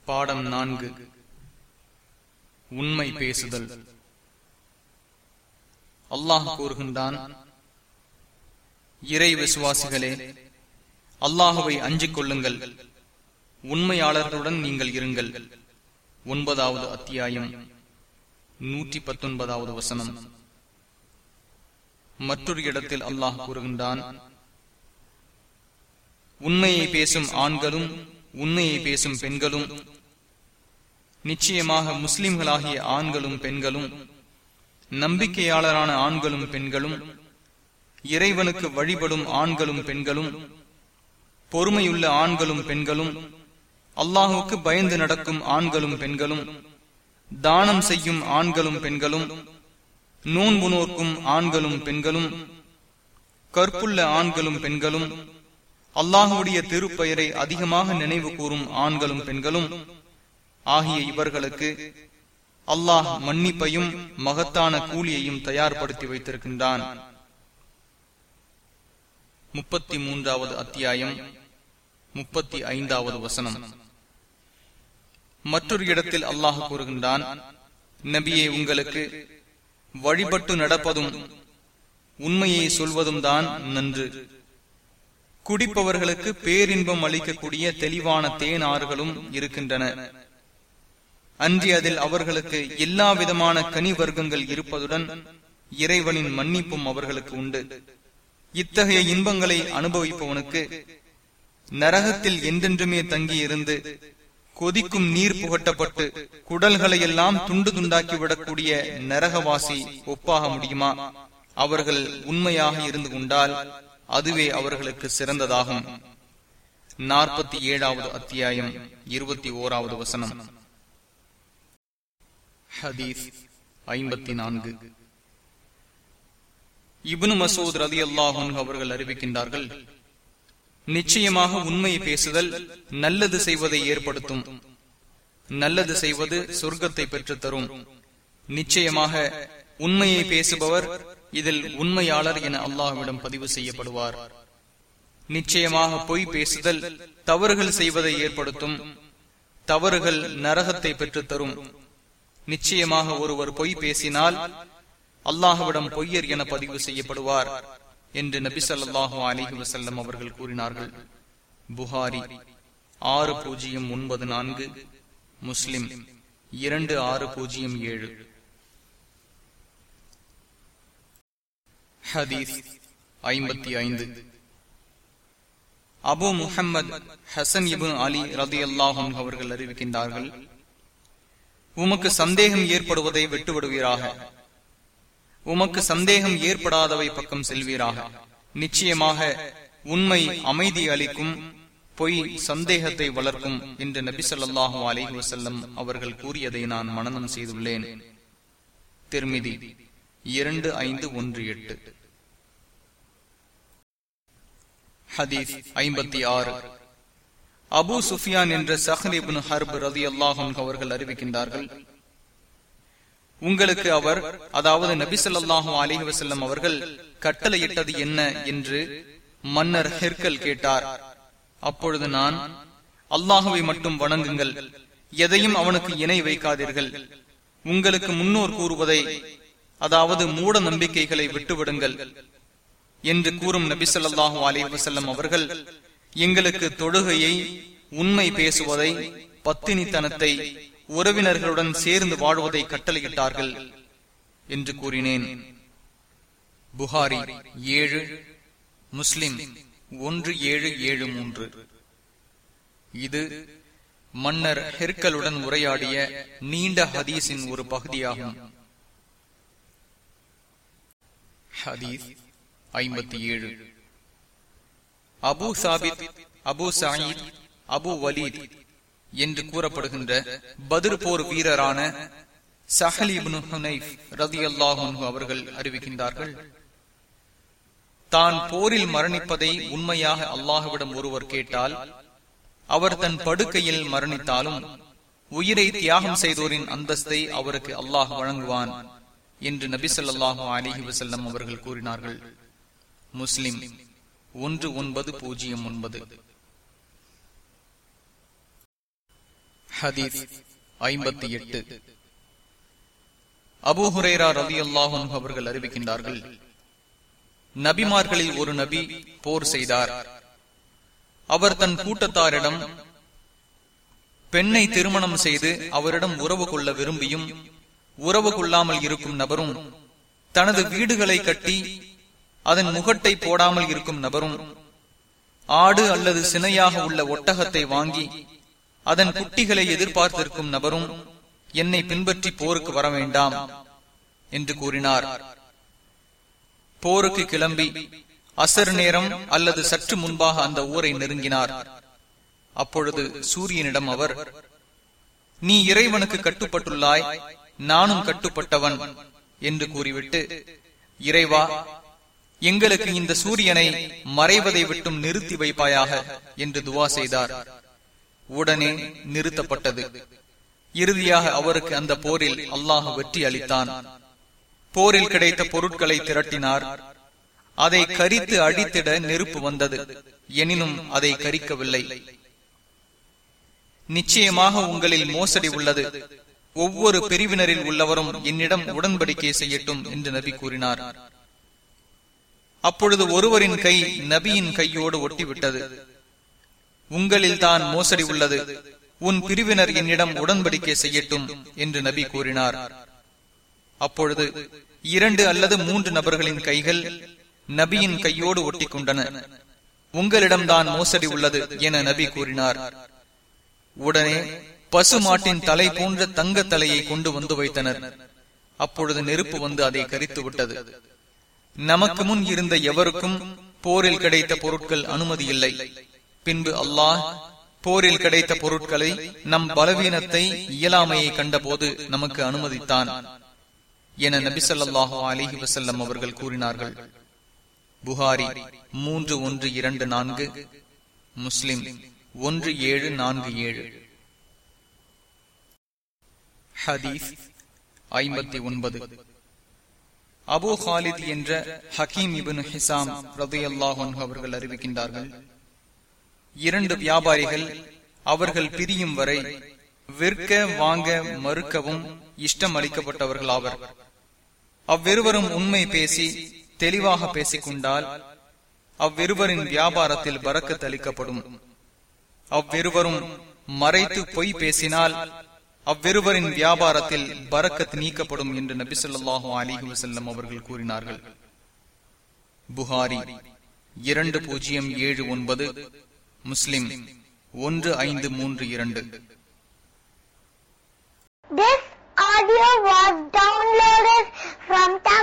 பாடம் நான்கு உண்மை பேசுதல் அல்லாஹ் கூறுகின்றான் இறை விசுவாசிகளே அல்லாஹுவை அஞ்சிக் கொள்ளுங்கள் உண்மையாளர்களுடன் நீங்கள் இருங்கள் ஒன்பதாவது அத்தியாயம் நூற்றி பத்தொன்பதாவது வசனம் மற்றொரு இடத்தில் அல்லாஹ் கூறுகின்றான் உண்மையை பேசும் ஆண்களும் உண்மையை பேசும் பெண்களும் நிச்சயமாக முஸ்லிம்களாகிய ஆண்களும் பெண்களும் நம்பிக்கையாளரான ஆண்களும் பெண்களும் இறைவனுக்கு வழிபடும் ஆண்களும் பெண்களும் பொறுமையுள்ள ஆண்களும் பெண்களும் அல்லாஹுக்கு பயந்து நடக்கும் ஆண்களும் பெண்களும் தானம் செய்யும் ஆண்களும் பெண்களும் நோன்பு நோக்கும் ஆண்களும் பெண்களும் கற்புள்ள ஆண்களும் பெண்களும் அல்லாஹுடைய திருப்பெயரை அதிகமாக நினைவு கூறும் ஆண்களும் பெண்களும் ஆகிய இவர்களுக்கு அல்லாஹ் மன்னிப்பையும் மகத்தான கூலியையும் தயார்படுத்தி வைத்திருக்கின்றான் முப்பத்தி மூன்றாவது அத்தியாயம் முப்பத்தி ஐந்தாவது வசனம் மற்றொரு இடத்தில் அல்லாஹ் கூறுகின்றான் நபியே உங்களுக்கு வழிபட்டு நடப்பதும் உண்மையை சொல்வதும் தான் நன்று குடிப்பவர்களுக்கு பேரின்பம் அளிக்கக்கூடிய தெளிவான தேன் ஆறுகளும் இருக்கின்றன அன்றி அதில் அவர்களுக்கு எல்லா விதமான கனி வர்க்கங்கள் இருப்பதுடன் இறைவனின் மன்னிப்பும் அவர்களுக்கு உண்டு இத்தகைய இன்பங்களை அனுபவிப்பவனுக்கு நரகத்தில் என்றென்றுமே தங்கியிருந்து கொதிக்கும் நீர் புகட்டப்பட்டு குடல்களை எல்லாம் துண்டு துண்டாக்கிவிடக்கூடிய நரகவாசி ஒப்பாக முடியுமா அவர்கள் உண்மையாக இருந்து கொண்டால் அதுவே அவர்களுக்கு சிறந்ததாகும் நாற்பத்தி ஏழாவது அத்தியாயம் இருபத்தி ஓராவது வசனம் ஹதீஸ் ஐம்பத்தி நான்கு இபுனு மசூத் ரதி அல்லாஹன் அவர்கள் அறிவிக்கின்றார்கள் நிச்சயமாக உண்மையை பேசுதல் நல்லது செய்வதை ஏற்படுத்தும் நல்லது செய்வது சொர்க்கத்தை பெற்று தரும் நிச்சயமாக உண்மையை பேசுபவர் இதில் உண்மையாளர் என அல்லாஹ்விடம் பதிவு செய்யப்படுவார் நிச்சயமாக பொய் பேசுதல் தவறுகள் செய்வதை ஏற்படுத்தும் தவறுகள் நரகத்தை பெற்று தரும் நிச்சயமாக ஒருவர் பொய் பேசினால் அல்லாஹுவிடம் பொய்யர் என பதிவு செய்யப்படுவார் என்று நபி சொல்லாஹு அலிஹி வசல்லம் அவர்கள் கூறினார்கள் புகாரி ஆறு பூஜ்ஜியம் ஒன்பது நான்கு முஸ்லிம் இரண்டு ஆறு பூஜ்ஜியம் ஏழு ஹதீஸ் ஐம்பத்தி ஐந்து அபு முஹம்மது ஹசன் இபுன் அலி ரதி அல்லாஹும் அவர்கள் அறிவிக்கின்றார்கள் உமக்கு சந்தேகம் ஏற்படுவதை விட்டுவிடுவீராக உமக்கு சந்தேகம் ஏற்படாதவை பக்கம் செல்வீராக நிச்சயமாக உண்மை அமைதி அளிக்கும் பொய் சந்தேகத்தை வளர்க்கும் என்று நபி சொல்லாஹு அலிஹி வசல்லம் அவர்கள் கூறியதை நான் மனநம் செய்துள்ளேன் திருமிதி இரண்டு ஐந்து ஒன்று எட்டு ஹதீஸ் ஐம்பத்தி ஆறு அபு சுஃபியான் என்ற சஹலிபின் ஹர்ப் ரதி அல்லாஹும் அவர்கள் அறிவிக்கின்றார்கள் உங்களுக்கு அவர் அதாவது நபி சொல்லாஹு அலிஹி வசல்லம் அவர்கள் கட்டளையிட்டது என்ன என்று மன்னர் ஹெர்கல் கேட்டார் அப்பொழுது நான் அல்லாஹுவை மட்டும் வணங்குங்கள் எதையும் அவனுக்கு இணை வைக்காதீர்கள் உங்களுக்கு முன்னோர் கூறுவதை அதாவது மூட நம்பிக்கைகளை விட்டுவிடுங்கள் என்று கூறும் நபி சொல்லாஹு அலிஹி வசல்லம் அவர்கள் எங்களுக்கு தொழுகையை உண்மை பேசுவதை பத்தினித்தனத்தை உறவினர்களுடன் சேர்ந்து வாழ்வதை கட்டளையிட்டார்கள் என்று கூறினேன் புகாரி ஏழு முஸ்லிம் ஒன்று ஏழு ஏழு மூன்று இது மன்னர் ஹெர்கலுடன் உரையாடிய நீண்ட ஹதீஸின் ஒரு பகுதியாகும் ஹதீஸ் ஐம்பத்தி ஏழு அபு சாபித் அபு சாயித் அபு வலீத் என்று கூறப்படுகின்ற பதிர் போர் வீரரான சஹலிபின் ரதி அவர்கள் அறிவிக்கின்றார்கள் தான் போரில் மரணிப்பதை உண்மையாக அல்லாஹுவிடம் ஒருவர் கேட்டால் அவர் தன் படுக்கையில் மரணித்தாலும் உயிரை தியாகம் செய்தோரின் அந்தஸ்தை அவருக்கு அல்லாஹ் வழங்குவான் என்று நபி சொல்லாஹு அலிஹி வசல்லம் அவர்கள் கூறினார்கள் முஸ்லிம் ஒன்று ஒன்பது பூஜ்ஜியம் ஒன்பது ஹதீஸ் ஐம்பத்தி எட்டு அபு ஹுரேரா ரவி அல்லாஹும் அவர்கள் அறிவிக்கின்றார்கள் நபிமார்களில் ஒரு நபி போர் செய்தார் அவர் தன் கூட்டத்தாரிடம் பெண்ணை திருமணம் செய்து அவரிடம் உறவு கொள்ள விரும்பியும் உறவு கொள்ளாமல் இருக்கும் நபரும் தனது வீடுகளை கட்டி அதன் முகட்டை போடாமல் இருக்கும் நபரும் ஆடு அல்லது சினையாக உள்ள ஒட்டகத்தை வாங்கி அதன் குட்டிகளை எதிர்பார்த்திருக்கும் நபரும் என்னை பின்பற்றி போருக்கு வர வேண்டாம் என்று கூறினார் போருக்கு கிளம்பி அசர் நேரம் அல்லது சற்று முன்பாக அந்த ஊரை நெருங்கினார் அப்பொழுது சூரியனிடம் அவர் நீ இறைவனுக்கு கட்டுப்பட்டுள்ளாய் நானும் கட்டுப்பட்டவன் என்று கூறிவிட்டு இறைவா எங்களுக்கு இந்த சூரியனை மறைவதை விட்டும் நிறுத்தி வைப்பாயாக என்று துவா செய்தார் உடனே நிறுத்தப்பட்டது இறுதியாக அவருக்கு அந்த போரில் அல்லாஹ் வெற்றி அளித்தான் போரில் கிடைத்த பொருட்களை திரட்டினார் அதை கரித்து அடித்திட நெருப்பு வந்தது எனினும் அதை கரிக்கவில்லை நிச்சயமாக உங்களில் மோசடி உள்ளது ஒவ்வொரு பிரிவினரில் உள்ளவரும் என்னிடம் உடன்படிக்கை செய்யட்டும் என்று நபி கூறினார் அப்பொழுது ஒருவரின் கை நபியின் கையோடு ஒட்டிவிட்டது உங்களில் தான் மோசடி உள்ளது உன் பிரிவினர் என்னிடம் உடன்படிக்கை செய்யட்டும் என்று நபி கூறினார் அப்பொழுது இரண்டு அல்லது மூன்று நபர்களின் கைகள் நபியின் கையோடு ஒட்டி கொண்டன உங்களிடம்தான் மோசடி உள்ளது என நபி கூறினார் உடனே பசு மாட்டின் தலை போன்ற தங்க தலையை கொண்டு வந்து வைத்தனர் அப்பொழுது நெருப்பு வந்து அதை கரித்து விட்டது நமக்கு முன் இருந்த எவருக்கும் போரில் கிடைத்த பொருட்கள் அனுமதி இல்லை பின்பு அல்லாஹ் போரில் கிடைத்த பொருட்களை நம் பலவீனத்தை இயலாமையை கண்டபோது நமக்கு அனுமதித்தான் என நபிசல்லாஹு அலிஹி வசல்லம் அவர்கள் கூறினார்கள் புகாரி மூன்று ஒன்று இரண்டு நான்கு முஸ்லிம் ஒன்று ஏழு நான்கு ஏழு ஹதீஸ் ஐம்பத்தி ஒன்பது அபு ஹாலித் என்ற ஹக்கீம் இபின் ஹிசாம் ரதையல்லாஹன் அவர்கள் அறிவிக்கின்றார்கள் இரண்டு வியாபாரிகள் அவர்கள் பிரியும் வரை விற்க வாங்க மறுக்கவும் இஷ்டம் அளிக்கப்பட்டவர்கள் ஆவர் அவ்விருவரும் உண்மை பேசி தெளிவாக பேசிக் கொண்டால் அவ்விருவரின் வியாபாரத்தில் பறக்கத் அளிக்கப்படும் அவ்விருவரும் மறைத்து பொய் பேசினால் அவ்விருவரின் வியாபாரத்தில் பறக்கத் நீக்கப்படும் என்று நபி சொல்லாஹு அலிஹி வசல்லம் அவர்கள் கூறினார்கள் புகாரி இரண்டு பூஜ்ஜியம் ஏழு ஒன்பது முஸ்லிம் ஒன்று ஐந்து மூன்று இரண்டு This audio was downloaded from